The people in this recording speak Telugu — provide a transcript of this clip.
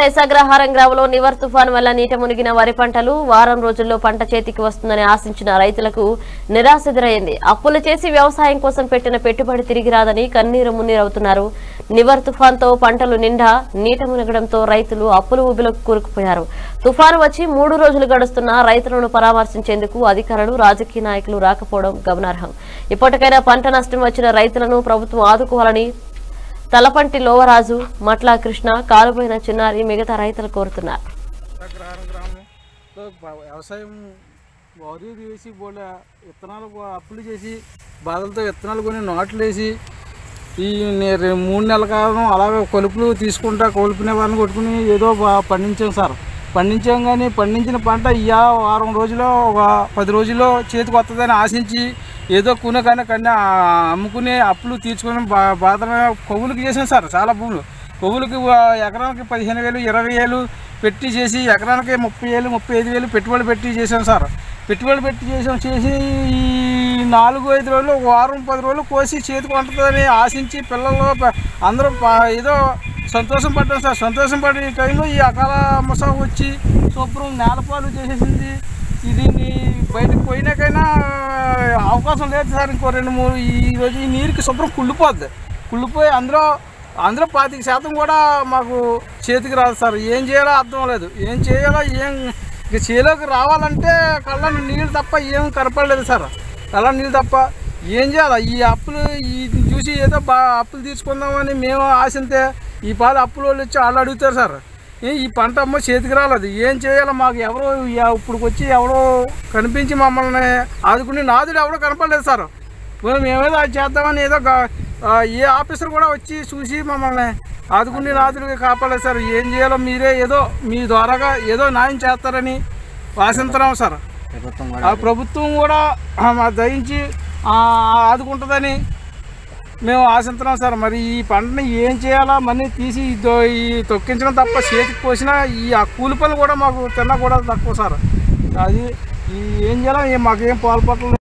ఎస్ అగ్రహారం గ్రామంలో నివర్ తుఫాన్ వల్ల నీట మునిగిన వరి పంటలు వారం రోజుల్లో పంట చేతికి వస్తుందని ఆశించిన రైతులకు నిరాశ ఎదురైంది అప్పులు చేసి వ్యవసాయం కోసం పెట్టిన పెట్టుబడి తిరిగి రాదని కన్నీరు మున్నీరవుతున్నారు నివర్ తుఫాన్తో పంటలు నిండా నీట మునగడంతో రైతులు అప్పుల ఊబిలోకి కూరుకుపోయారు తుఫాను వచ్చి మూడు రోజులు గడుస్తున్నా రైతులను పరామర్శించేందుకు అధికారులు రాజకీయ నాయకులు రాకపోవడం గమనార్హం ఇప్పటికైనా పంట నష్టం వచ్చిన రైతులను ప్రభుత్వం ఆదుకోవాలని తలపంటి లోవరాజు మట్లా కృష్ణ కాలుపోయిన చిన్నారి మిగతా రైతులు కోరుతున్నారు అగ్రహారం గ్రామంలో బ- వ్యవసాయం వరి వేసి బోలే విత్తనాలు కొ- అప్పులు చేసి బాధలతో విత్తనాలు కొని నాట్లు వేసి ఈ నే- రె- మూడు నెలల కాలం అలాగే కొలుపులు తీసుకుంటా కొలుపునే వారిని కొట్టుకుని ఏదో బా- పండించాం సార్ పండించాం కానీ పండించిన పంట ఇయ్యా వారం రోజుల్లో ఒక పది రోజుల్లో చేతికి వస్తుందని ఆశించి ఏదో కూన కానీ కన్నా అమ్ముకుని అప్పులు తీర్చుకుని బా బాధ కొవ్వులకి చేసాం సార్ చాలా భూములు కొవ్వులకి వా- ఎకరానికి పదిహేను వేలు ఇరవై వేలు పెట్టి చేసి ఎకరానికి ముప్పై వేలు ముప్పై ఐదు వేలు పెట్టుబడి పెట్టి చేసాం సార్ పెట్టుబడి పెట్టి చేసాం చేసి ఈ నాలుగు ఐదు రోజులు ఒక వారం పది రోజులు కోసి చేతికి వంటుందని ఆశించి పిల్లలు ప- అందరూ ప- ఏదో సంతోషం పడ్డాం సార్ సంతోషం పడే టైంలో ఈ అకాల ముసా వచ్చి శుభ్రం నేలపాలు చేసేసింది ఈ దీన్ని బయటకు పోయినాకైనా అవకాశం లేదు సార్ ఇంకో రెండు మూడు ఈ రోజు ఈ నీరుకి శుభ్రం కుళ్ళిపోద్ది కుళ్ళిపోయి అందులో అందులో పాతిక శాతం కూడా మాకు చేతికి రాదు సార్ ఏం చేయాలో అర్థం లేదు ఏం చేయాలో ఏం ఇక చేలోకి రావాలంటే కళ్ళ నీళ్ళు తప్ప ఏం కనపడలేదు సార్ కళ్ళ నీళ్ళు తప్ప ఏం చేయాలి ఈ అప్పులు ఈ చూసి ఏదో బా అప్పులు తీసుకుందామని మేము ఆశింతే ఈ పాద అప్పులు వాళ్ళు వచ్చి వాళ్ళు అడుగుతారు సార్ ఏ ఈ పంట అమ్మ చేతికి రాలేదు ఏం చేయాలో మాకు ఎవరో ఇయ- ఇప్పుడు వచ్చి ఎవరో కనిపించి మమ్మల్ని ఆదుకుని నాదుడు ఎవడో కనపడలేదు సార్ పోనీ మేమేదో అది చేద్దామని ఏదో గా- ఆ, ఏ ఆఫీసర్ కూడా వచ్చి చూసి మమ్మల్ని ఆదుకుని నాదుడిగా కాపాడలేదు సార్ ఏం చేయాలో మీరే ఏదో మీ ద్వారాగా ఏదో న్యాయం చేస్తారని ఆశిస్తున్నాం సార్ ఆ ప్రభుత్వం కూడా ఆ, మా దయించి ఆ, ఆదుకుంటుందని మేము ఆశిస్తున్నాం సార్ మరి ఈ పంటని ఏం చేయాలా మనీ తీసి ఈ దో- ఈ తొక్కించడం తప్ప చేతికి పోసినా ఈ ఆ కూలి పనులు కూడా మాకు తిన్నా కూడా తక్కువ సార్ అది ఈ ఏం చేయాలో ఏ- మాకేం పాల్పట్టలేదు